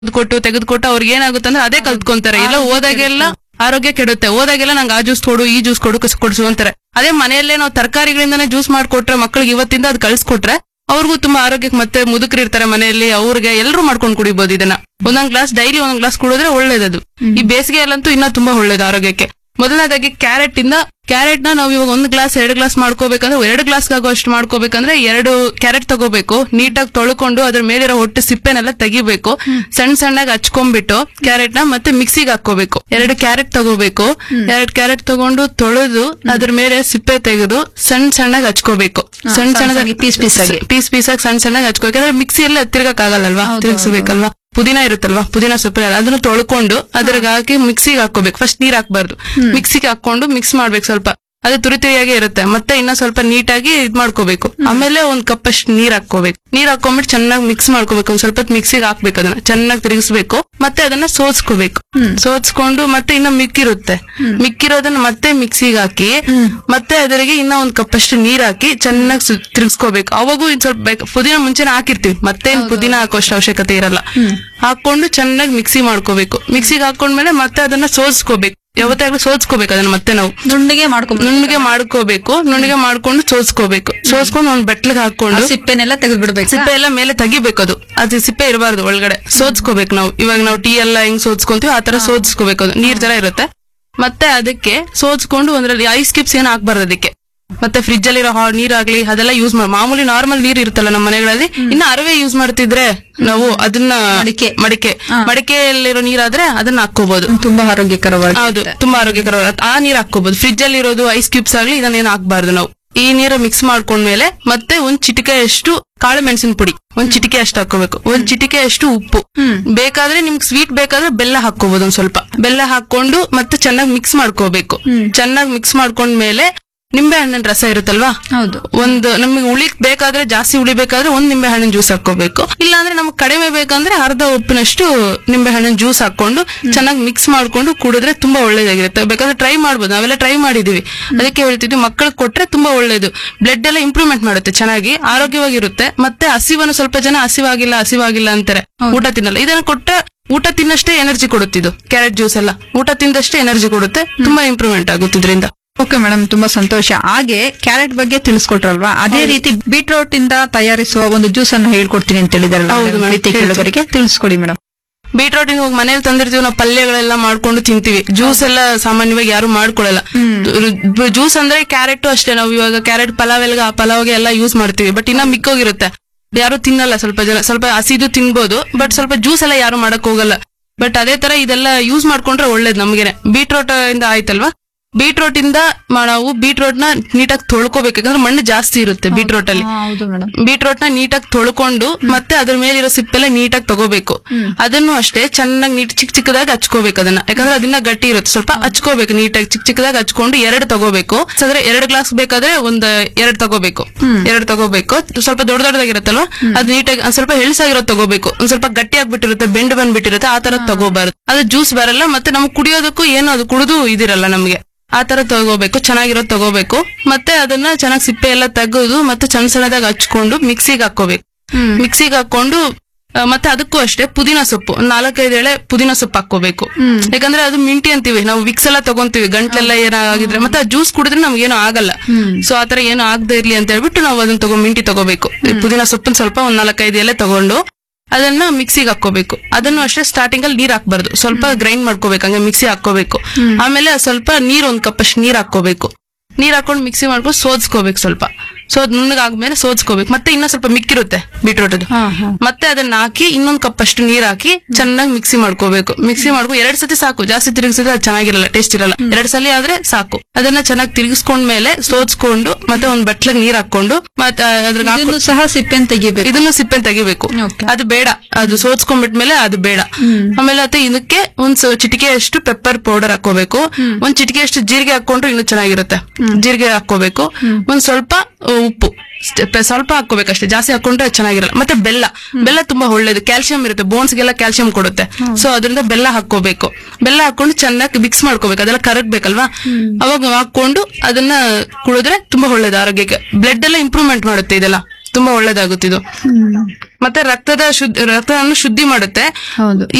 ಕೊಟ್ಟು ತೆಗೆದುಕೊಟ್ಟು ಅವ್ರಿಗೆ ಏನಾಗುತ್ತೆ ಅಂದ್ರೆ ಅದೇ ಕಲ್ತ್ಕೊಂತಾರೆ ಇಲ್ಲ ಓದಾಗೆಲ್ಲ ಆರೋಗ್ಯ ಕೆಡುತ್ತೆ ಓದಾಗೆಲ್ಲ ನಂಗೆ ಆ ಜ್ಯೂಸ್ ಕೊಡು ಈ ಜ್ಯೂಸ್ ಕೊಡು ಕಸ್- ಕೊಡ್ಸು ಅಂತಾರೆ ಅದೇ ಮನೆಯಲ್ಲೇ ನಾವು ತರಕಾರಿಗಳಿಂದಾನೇ ಜ್ಯೂಸ್ ಮಾಡ್ಕೊಟ್ರೆ ಮಕ್ಕಳಿಗೆ ಇವತ್ತಿಂದ ಅದು ಕಳ್ಸಿಕೊಟ್ರೆ ಅವ್ರಿಗೂ ತುಂಬಾ ಆರೋಗ್ಯಕ್ಕೆ ಮತ್ತೆ ಮುದುಕರು ಇರ್ತಾರೆ ಮನೆಯಲ್ಲಿ ಅವ್ರಿಗೆ ಎಲ್ಲರೂ ಮಾಡ್ಕೊಂಡು ಕುಡಿಬಹುದು ಇದನ್ನ ಒಂದೊಂದ್ ಗ್ಲಾಸ್ ಡೈಲಿ ಒಂದೊಂದ್ ಗ್ಲಾಸ್ ಕುಡಿದ್ರೆ ಒಳ್ಳೇದದು ಈ ಬೇಸಿಗೆಯಲ್ಲಂತೂ ಇನ್ನ ತುಂಬಾ ಒಳ್ಳೇದು ಆರೋಗ್ಯಕ್ಕೆ ಮೊದಲನೇದಾಗಿ ಕ್ಯಾರೆಟ್ ಇಂದ ಕ್ಯಾರೆಟ್ ನ ನಾವು ಇವಾಗ ಒಂದು ಗ್ಲಾಸ್ ಎರಡು ಗ್ಲಾಸ್ ಮಾಡ್ಕೋಬೇಕಂದ್ರೆ ಎರಡು ಗ್ಲಾಸ್ ಆಗೋ ಅಷ್ಟು ಮಾಡ್ಕೋಬೇಕಂದ್ರೆ ಎರಡು ಕ್ಯಾರೆಟ್ ತಗೋಬೇಕು ನೀಟಾಗಿ ತೊಳ್ಕೊಂಡು ಅದ್ರ ಮೇಲಿರೋ ಹೊಟ್ಟೆ ಸಿಪ್ಪೆನೆಲ್ಲ ತೆಗಿಬೇಕು ಸಣ್ಣ ಸಣ್ಣಗೆ ಹಚ್ಕೊಂಡ್ಬಿಟ್ಟು ಕ್ಯಾರೆಟ್ ನ ಮತ್ತೆ ಮಿಕ್ಸಿಗೆ ಹಾಕೋಬೇಕು ಎರಡು ಕ್ಯಾರೆಟ್ ತಗೋಬೇಕು ಎರಡು ಕ್ಯಾರೆಟ್ ತಗೊಂಡು ತೊಳೆದು ಅದ್ರ ಮೇಲೆ ಸಿಪ್ಪೆ ತೆಗೆದು ಸಣ್ಣ ಸಣ್ಣಗೆ ಹಚ್ಕೋಬೇಕು ಸಣ್ಣ ಸಣ್ಣ ಸಣ್ಣದಾಗಿ ಸಣ್ಣಗೆ piece piece ಆಗಿ. ಪೀಸ್ ಪೀಸ್ ಆಗಿ ಸಣ್ಣ ಸಣ್ಣಗೆ ಹಚ್ಕೋಬೇಕು ಯಾಕಂದ್ರೆ ಮಿಕ್ಸಿಯಲ್ಲಿ ತಿರ್ಗಕ್ ಆಗಲ್ಲಲ್ವಾ ಹೌದು, ತಿರ್ಗಿಸ್ಬೇಕಲ್ವಾ ಪುದೀನ ಇರುತ್ತಲ್ವಾ ಪುದೀನ ಸೊಪ್ಪು ಅದನ್ನ ತೊಳ್ಕೊಂಡು ಅದ್ರಾಗ ಹಾಕಿ ಮಿಕ್ಸಿಗೆ ಹಾಕೋಬೇಕು ಫಸ್ಟ್ ನೀರ್ ಹಾಕ್ಬಾರ್ದು ಮಿಕ್ಸಿಗೆ ಹಾಕೊಂಡು ಮಿಕ್ಸ್ ಮಾಡ್ಬೇಕು ಸ್ವಲ್ಪ ಅದು ತುರಿ ತುರಿಯಾಗಿ ಇರುತ್ತೆ ಮತ್ತೆ ಇನ್ನ ಸ್ವಲ್ಪ ನೀಟಾಗಿ ಇದ್ ಮಾಡ್ಕೋಬೇಕು ಆಮೇಲೆ ಒಂದ್ ಕಪ್ ಅಷ್ಟು ನೀರ್ ಹಾಕೋಬೇಕು ನೀರ್ ಹಾಕೊಂಡ್ಬಿಟ್ಟು ಚೆನ್ನಾಗಿ ಮಿಕ್ಸ್ ಮಾಡ್ಕೋಬೇಕು ಒಂದ್ ಸ್ವಲ್ಪ ಮಿಕ್ಸಿಗೆ ಹಾಕ್ಬೇಕು ಅದನ್ನ ಚೆನ್ನಾಗಿ ತಿರುಗಿಸ್ಬೇಕು ಮತ್ತೆ ಅದನ್ನ ಸೋಸ್ಕೋಬೇಕು ಸೋಸ್ಕೊಂಡು ಮತ್ತೆ ಇನ್ನ ಮಿಕ್ಕಿರುತ್ತೆ ಮಿಕ್ಕಿರೋದನ್ನ ಮತ್ತೆ ಮಿಕ್ಸಿಗೆ ಹಾಕಿ ಮತ್ತೆ ಅದರಿಗೆ ಇನ್ನ ಒಂದ್ ಕಪ್ ಅಷ್ಟು ನೀರ್ ಹಾಕಿ ಚೆನ್ನಾಗಿ ತಿರ್ಗಿಸ್ಕೋಬೇಕು ಅವಾಗೂ ಇನ್ ಸ್ವಲ್ಪ ಬೇಕು ಪುದೀನ ಮುಂಚೆನೆ ಹಾಕಿರ್ತೀವಿ ಮತ್ತೆ ಪುದೀನ ಹಾಕೋಷ್ಟು ಅವಶ್ಯಕತೆ ಇರಲ್ಲ ಹಾಕೊಂಡು ಚೆನ್ನಾಗಿ ಮಿಕ್ಸಿ ಮಾಡ್ಕೋಬೇಕು ಮಿಕ್ಸಿಗೆ ಹಾಕೊಂಡ್ಮೇಲೆ ಮತ್ತೆ ಅದನ್ನ ಸೋಸ್ಕೋಬೇಕು ಯಾವತ್ತಾಗ್ಲೂ ಸೋಸ್ಕೋಬೇಕು ಅದನ್ನ ಮತ್ತೆ ನಾವು ನುಣ್ಣಗೆ ಮಾಡ್ಕೊಂಡ್ ನುಣ್ಣಗೆ ಮಾಡ್ಕೋಬೇಕು ನುಣ್ಣಗೆ ಮಾಡ್ಕೊಂಡು ಸೋಸ್ಕೋಬೇಕು ಸೋಸ್ಕೊಂಡು ಒಂದ್ ಬಟ್ಲಿಗೆ ಹಾಕೊಂಡು ಸಿಪ್ಪೆನೆಲ್ಲ ತೆಗೆದು ಬಿಡ್ಬೇಕು ಸಿಪ್ಪೆ ಎಲ್ಲ ಮೇಲೆ ತೆಗಿಬೇಕು ಅದು ಅದು ಸಿಪ್ಪೆ ಇರಬಾರ್ದು ಒಳಗಡೆ ಸೋದ್ಸ್ಕೋಬೇಕು ನಾವು ಇವಾಗ ನಾವು ಟೀ ಎಲ್ಲ ಹೆಂಗ್ ಸೋದ್ಸ್ಕೊಂತೀವಿ ಆ ತರ ಸೋದ್ಸ್ಕೋಬೇಕು ಅದು ನೀರ್ ತರ ಇರುತ್ತೆ ಮತ್ತೆ ಅದಕ್ಕೆ ಸೋದ್ಸ್ಕೊಂಡು ಒಂದ್ರಲ್ಲಿ ಐಸ್ ಕ್ಯೂಬ್ಸ್ ಏನು ಹಾಕ್ಬಾರ್ದು ಅದಕ್ಕೆ ಮತ್ತೆ ಫ್ರಿಜ್ ಅಲ್ಲಿ ಇರೋ ನೀರಾಗ್ಲಿ ಅದೆಲ್ಲ ಯೂಸ್ ಮಾಡಿ ಮಾಮೂಲಿ ನಾರ್ಮಲ್ ನೀರ್ ಇರುತ್ತಲ್ಲ ನಮ್ಮ ಮನೆಗಳಲ್ಲಿ ಇನ್ನ ಅರವೆ ಯೂಸ್ ಮಾಡ್ತಿದ್ರೆ ನಾವು ಅದನ್ನ ಮಡಿಕೆ. ಮಡಿಕೆ ಮಡಿಕೆಯಲ್ಲಿರೋ ನೀರಾದ್ರೆ ಅದನ್ನ ಹಾಕೋಬಹುದು ತುಂಬಾ ಆರೋಗ್ಯಕರವಾಗಿ ಹೌದು ತುಂಬಾ ಆರೋಗ್ಯಕರ ಆ ನೀರ್ ಹಾಕೋಬಹುದು ಫ್ರಿಜ್ ಅಲ್ಲಿ ಇರೋದು ಐಸ್ ಕ್ಯೂಬ್ಸ್ ಆಗ್ಲಿ ಇದನ್ನೇನು ಹಾಕ್ಬಾರ್ದು ನಾವು ಈ ನೀರು ಮಿಕ್ಸ್ ಮಾಡ್ಕೊಂಡ್ಮೇಲೆ ಮತ್ತೆ ಒಂದ್ ಚಿಟಿಕೆ ಅಷ್ಟು ಕಾಳು ಮೆಣಸಿನ ಪುಡಿ ಒಂದ್ ಚಿಟಿಕೆ ಅಷ್ಟು ಹಾಕೋಬೇಕು ಒಂದ್ ಚಿಟಿಕೆ ಅಷ್ಟು ಉಪ್ಪು ಬೇಕಾದ್ರೆ ನಿಮ್ಗೆ ಸ್ವೀಟ್ ಬೇಕಾದ್ರೆ ಬೆಲ್ಲ ಹಾಕೋಬಹುದು ಒಂದ್ ಸ್ವಲ್ಪ ಬೆಲ್ಲ ಹಾಕೊಂಡು ಮತ್ತೆ ಚೆನ್ನಾಗಿ ಮಿಕ್ಸ್ ಮಾಡ್ಕೋಬೇಕು ಚೆನ್ನಾಗಿ ಮಿಕ್ಸ್ ಮಾಡ್ಕೊಂಡ್ಮೇಲೆ ನಿಂಬೆ ಹಣ್ಣಿನ ರಸ ಇರುತ್ತಲ್ವಾ ಹೌದು ಒಂದು ನಮಗೆ ಉಳಿಕ್ ಬೇಕಾದ್ರೆ ಜಾಸ್ತಿ ಉಳಿ ಬೇಕಾದ್ರೆ ಒಂದ್ ನಿಂಬೆ ಹಣ್ಣಿನ ಜ್ಯೂಸ್ ಹಾಕೋಬೇಕು ಇಲ್ಲಾಂದ್ರೆ ನಮ್ಗೆ ಕಡಿಮೆ ಬೇಕಂದ್ರೆ ಅರ್ಧ ಉಪ್ಪಿನಷ್ಟು ನಿಂಬೆ ಹಣ್ಣಿನ ಜ್ಯೂಸ್ ಹಾಕೊಂಡು ಚೆನ್ನಾಗಿ ಮಿಕ್ಸ್ ಮಾಡ್ಕೊಂಡು ಕುಡಿದ್ರೆ ತುಂಬಾ ಒಳ್ಳೇದಾಗಿರುತ್ತೆ ಬೇಕಾದ್ರೆ ಟ್ರೈ ಮಾಡ್ಬೋದು ನಾವೆಲ್ಲ ಟ್ರೈ ಮಾಡಿದೀವಿ ಅದಕ್ಕೆ ಹೇಳ್ತಿದ್ವಿ ಮಕ್ಕಳಿಗೆ ಕೊಟ್ರೆ ತುಂಬಾ ಒಳ್ಳೇದು ಬ್ಲಡ್ ಎಲ್ಲ ಇಂಪ್ರೂವ್ಮೆಂಟ್ ಮಾಡುತ್ತೆ ಚೆನ್ನಾಗಿ ಆರೋಗ್ಯವಾಗಿರುತ್ತೆ ಮತ್ತೆ ಹಸಿವನ್ನು ಸ್ವಲ್ಪ ಜನ ಹಸಿವಾಗಿಲ್ಲ ಹಸಿವಾಗಿಲ್ಲ ಅಂತಾರೆ ಊಟ ತಿನ್ನಲ್ಲ ಇದನ್ನ ಕೊಟ್ರೆ ಊಟ ತಿನ್ನಷ್ಟೇ ಎನರ್ಜಿ ಕೊಡುತ್ತಿದ್ದು ಕ್ಯಾರೆಟ್ ಜ್ಯೂಸ್ ಎಲ್ಲ ಊಟ ತಿಂದಷ್ಟೇ ಎನರ್ಜಿ ಕೊಡುತ್ತೆ ತುಂಬಾ ಇಂಪ್ರೂವ್ಮೆಂಟ್ ಆಗುತ್ತೆ ಇದರಿಂದ ಓಕೆ ಮೇಡಮ್ ತುಂಬಾ ಸಂತೋಷ ಹಾಗೆ ಕ್ಯಾರೆಟ್ ಬಗ್ಗೆ ತಿಳಿಸ್ಕೊಟ್ರಲ್ವಾ ಅದೇ ರೀತಿ ಬೀಟ್ರೋಟ್ ಇಂದ ತಯಾರಿಸುವ ಒಂದು ಜ್ಯೂಸ್ ಅನ್ನು ಹೇಳ್ಕೊಡ್ತೀನಿ ಅಂತ ಹೇಳಿದಾರಲ್ಲ ಹೌದು madam, ಪ್ರೀತಿ ಕೇಳುಗರಿಗೆ ತಿಳಿಸ್ಕೊಡಿ ಮೇಡಮ್ ಬೀಟ್ರೋಟ್ ಹೋಗಿ ಮನೇಲಿ ತಂದಿರ್ತೀವಿ ನಾವು ಪಲ್ಯಗಳೆಲ್ಲ ಮಾಡ್ಕೊಂಡು ತಿಂತೀವಿ ಜ್ಯೂಸ್ ಎಲ್ಲ ಸಾಮಾನ್ಯವಾಗಿ ಯಾರು ಮಾಡ್ಕೊಳಲ್ಲ ಜ್ಯೂಸ್ ಅಂದ್ರೆ ಕ್ಯಾರೆಟ್ ಅಷ್ಟೇ ನಾವು ಇವಾಗ ಕ್ಯಾರೆಟ್ ಪಲಾವ್ ಎಲ್ಲ ಪಲಾವ್ಗೆ ಎಲ್ಲ ಯೂಸ್ ಮಾಡ್ತೀವಿ ಬಟ್ ಇನ್ನ ಮಿಕ್ಕೋಗಿರುತ್ತೆ ಯಾರು ತಿನ್ನಲ್ಲ ಸ್ವಲ್ಪ ಜನ ಸ್ವಲ್ಪ ಹಸಿದು ತಿನ್ಬೋದು ಬಟ್ ಸ್ವಲ್ಪ ಜ್ಯೂಸ್ ಎಲ್ಲ ಯಾರು ಮಾಡಕ್ ಹೋಗಲ್ಲ ಬಟ್ ಅದೇ ತರ ಇದೆಲ್ಲ ಯೂಸ್ ಮಾಡ್ಕೊಂಡ್ರೆ ಒಳ್ಳೇದು ನಮ್ಗೆನೆ ಬೀಟ್ರೋಟ್ ಇಂದ ಆಯ್ತಲ್ವಾ ಬೀಟ್ರೋಟ್ ಇಂದ ಮ- ನಾವು ಬೀಟ್ರೋಟ್ ನ ನೀಟಾಗಿ ತೊಳ್ಕೊಬೇಕು ಯಾಕಂದ್ರೆ ಮಣ್ಣು ಜಾಸ್ತಿ ಇರುತ್ತೆ ಬೀಟ್ರೋಟ್ ಅಲ್ಲಿ ಹೌದು ಮೇಡಮ್ ಬೀಟ್ರೋಟ್ ನ ನೀಟಾಗಿ ತೊಳ್ಕೊಂಡು ಮತ್ತೆ ಅದ್ರ ಮೇಲಿರೋ ಸಿಪ್ಪೆಲ್ಲ ನೀಟಾಗಿ ತಗೋಬೇಕು ಅದನ್ನು ಅಷ್ಟೇ ಚೆನ್ನಾಗಿ ನೀಟ್ ಚಿಕ್ಕ ಚಿಕ್ಕದಾಗಿ ಹಚ್ಕೋಬೇಕು ಅದನ್ನ ಯಾಕಂದ್ರೆ ಅದನ್ನ ಗಟ್ಟಿ ಇರುತ್ತೆ ಸ್ವಲ್ಪ ಹಚ್ಕೋಬೇಕು ನೀಟಾಗಿ ಚಿಕ್ಕ ಚಿಕ್ಕದಾಗಿ ಹಚ್ಕೊಂಡು ಎರಡು ತಗೋಬೇಕು ಅಂದ್ರೆ ಎರಡು ಗ್ಲಾಸ್ ಬೇಕಾದ್ರೆ ಒಂದ್ ಎರಡು ತಗೋಬೇಕು ಎರಡು ತಗೋಬೇಕು ಸ್ವಲ್ಪ ದೊಡ್ಡ ದೊಡ್ಡದಾಗಿರುತ್ತಲ್ವಾ ಅದು ನೀಟಾಗಿ ಒಂದ್ ಸ್ವಲ್ಪ ಹೆಳ್ಸಾಗಿರೋದು ತಗೋಬೇಕು ಒಂದ್ ಸ್ವಲ್ಪ ಗಟ್ಟಿ ಆಗ್ಬಿಟ್ಟಿರುತ್ತೆ ಬೆಂಡ್ ಬಂದ್ಬಿಟ್ಟಿರುತ್ತೆ ಆ ತರ ತಗೋಬಾರದು ಅದು ಜ್ಯೂಸ್ ಬರಲ್ಲ ಮತ್ತೆ ನಮ್ಗೆ ಕುಡಿಯೋದಕ್ಕೂ ಏನು ಅದು ಕುಡಿದು ಇದಿರಲ್ಲ ನಮ್ಗೆ ಆ ತರ ತಗೋಬೇಕು ಚೆನ್ನಾಗಿರೋದು ತಗೋಬೇಕು ಮತ್ತೆ ಅದನ್ನ ಚೆನ್ನಾಗಿ ಸಿಪ್ಪೆ ಎಲ್ಲ ತೆಗೆದು ಮತ್ತೆ ಸಣ್ಣ ಸಣ್ಣದಾಗಿ ಹಚ್ಕೊಂಡು ಮಿಕ್ಸಿಗೆ ಹಾಕೋಬೇಕು ಮಿಕ್ಸಿಗೆ ಹಾಕೊಂಡು ಆ, ಮತ್ತೆ ಅದಕ್ಕೂ ಅಷ್ಟೇ ಪುದೀನ ಸೊಪ್ಪು ಒಂದ್ ನಾಲ್ಕೈದು ಎಳೆ ಪುದೀನ ಸೊಪ್ಪು ಹಾಕೋಬೇಕು ಯಾಕಂದ್ರೆ ಅದು ಮಿಂಟಿ ಅಂತೀವಿ ನಾವು ವಿಕ್ಸ್ ಎಲ್ಲ ತಗೊಂತೀವಿ ಗಂಟ್ಲೆಲ್ಲ ಏನಾಗಿದ್ರೆ ಮತ್ತೆ ಆ ಜ್ಯೂಸ್ ಕುಡಿದ್ರೆ ನಮ್ಗೇನು ಆಗಲ್ಲ ಸೊ ಆತರ ಏನು ಆಗದೆ ಇರ್ಲಿ ಅಂತ ಹೇಳ್ಬಿಟ್ಟು ನಾವು ಅದನ್ನ ತಗೋ ಮಿಂಟಿ ತಗೋಬೇಕು ಈ ಪುದೀನ ಸೊಪ್ಪನ್ ಸ್ವಲ್ಪ ಒಂದ್ ನಾಲ್ಕೈದು ಎಲೆ ತಗೊಂಡು ಅದನ್ನ ಮಿಕ್ಸಿಗೆ ಹಾಕೋಬೇಕು ಅದನ್ನು ಅಷ್ಟೇ ಸ್ಟಾರ್ಟಿಂಗ್ ಅಲ್ಲಿ ನೀರ್ ಹಾಕ್ಬಾರ್ದು ಸ್ವಲ್ಪ ಗ್ರೈಂಡ್ ಮಾಡ್ಕೋಬೇಕು ಹಂಗೆ ಮಿಕ್ಸಿ ಹಾಕೋಬೇಕು ಆಮೇಲೆ ಅದ್ ಸ್ವಲ್ಪ ನೀರ್ ಒಂದ್ ಕಪ್ ಅಷ್ಟು ನೀರ್ ಹಾಕೋಬೇಕು ನೀರ್ ಹಾಕೊಂಡು ಮಿಕ್ಸಿ ಮಾಡ್ಕೊಂಡು ಸೋದ್ಸ್ಕೋಬೇಕು ಸ್ವಲ್ಪ ಸೋದ್ ನುಣ್ಣಗಾದ್ಮೇಲೆ ಸೋದ್ಸ್ಕೋಬೇಕು ಮತ್ತೆ ಇನ್ನೂ ಸ್ವಲ್ಪ ಮಿಕ್ಕಿರುತ್ತೆ ಬೀಟ್ರೋಟ್ ಅದು ಮತ್ತೆ ಅದನ್ನ ಹಾಕಿ ಇನ್ನೊಂದ್ ಕಪ್ ಅಷ್ಟು ನೀರ್ ಹಾಕಿ ಚೆನ್ನಾಗಿ ಮಿಕ್ಸಿ ಮಾಡ್ಕೋಬೇಕು ಮಿಕ್ಸಿ ಮಾಡ್ಕೊ ಎರಡ್ ಸತಿ ಸಾಕು ಜಾಸ್ತಿ ತಿರುಗಿಸಿದ್ರೆ ಅದು ಚೆನ್ನಾಗಿರಲ್ಲ ಟೇಸ್ಟ್ ಇರಲ್ಲ ಎರಡ್ ಸಲ ಆದ್ರೆ ಸಾಕು ಅದನ್ನ ಚೆನ್ನಾಗಿ ತಿರುಗಿಸ್ಕೊಂಡ್ಮೇಲೆ ಸೋದ್ಸ್ಕೊಂಡು ಮತ್ತೆ ಒಂದ್ ಬಟ್ಲಿಗೆ ನೀರ್ ಹಾಕೊಂಡು ಮತ್ತೆ ಅದ್ರಾಗ ಹಾಕೊ- ಇದನ್ನು ಸಹ ಸಿಪ್ಪೆನ್ ತೆಗಿಬೇಕು ಇದನ್ನು ಸಿಪ್ಪೆ ತೆಗಿಬೇಕು Okay. ಅದು ಬೇಡ ಅದು ಸೋಚ್ಕೊಂಡ್ಬಿಟ್ಮೇಲೆ ಅದು ಬೇಡ ಆಮೇಲೆ ಮತ್ತೆ ಇದಕ್ಕೆ ಒಂದ್ ಸ- ಚಿಟಿಕೆ ಅಷ್ಟು ಪೆಪ್ಪರ್ ಪೌಡರ್ ಹಾಕೋಬೇಕು ಒಂದ್ ಚಿಟಿಕೆ ಅಷ್ಟು ಜೀರಿಗೆ ಹಾಕೊಂಡ್ರೆ ಇನ್ನೂ ಚೆನ್ನಾಗಿರುತ್ತೆ ಜೀರಿಗೆ ಹಾಕೋಬೇಕು ಒಂದ್ ಸ್ವಲ್ಪ ಆ, ಉಪ್ಪು ಸ್ಟ್- ಪೆ- ಸ್ವಲ್ಪ ಹಾಕೋಬೇಕಷ್ಟೇ ಜಾಸ್ತಿ ಹಾಕೊಂಡ್ರೆ ಚೆನ್ನಾಗಿರಲ್ಲ ಮತ್ತೆ ಬೆಲ್ಲ ಬೆಲ್ಲ ತುಂಬಾ ಒಳ್ಳೇದು ಕ್ಯಾಲ್ಸಿಯಂ ಇರುತ್ತೆ ಬೋನ್ಸ್ಗೆಲ್ಲ ಕ್ಯಾಲ್ಸಿಯಂ ಕೊಡುತ್ತೆ ಸೊ ಅದರಿಂದ ಬೆಲ್ಲ ಹಾಕೋಬೇಕು ಬೆಲ್ಲ ಹಾಕೊಂಡು ಚೆನ್ನಾಗಿ ಮಿಕ್ಸ್ ಮಾಡ್ಕೋಬೇಕು ಅದೆಲ್ಲ ಕರಗ್ಬೇಕಲ್ವಾ ಅವಾಗ ಹಾಕೊಂಡು ಅದನ್ನ ಕುಡಿದ್ರೆ ತುಂಬಾ ಒಳ್ಳೇದು ಆರೋಗ್ಯಕ್ಕೆ ಬ್ಲಡ್ ಎಲ್ಲ ಇಂಪ್ರೂವ್ಮೆಂಟ್ ಮಾಡುತ್ತೆ ಇದೆಲ್ಲ ತುಂಬಾ ಒಳ್ಳೇದಾಗುತ್ತೆ ಇದು ಮತ್ತೆ ರಕ್ತದ ಶುದ್ಧ ರಕ್ತವನ್ನು ಶುದ್ಧಿ ಮಾಡುತ್ತೆ ಹೌದು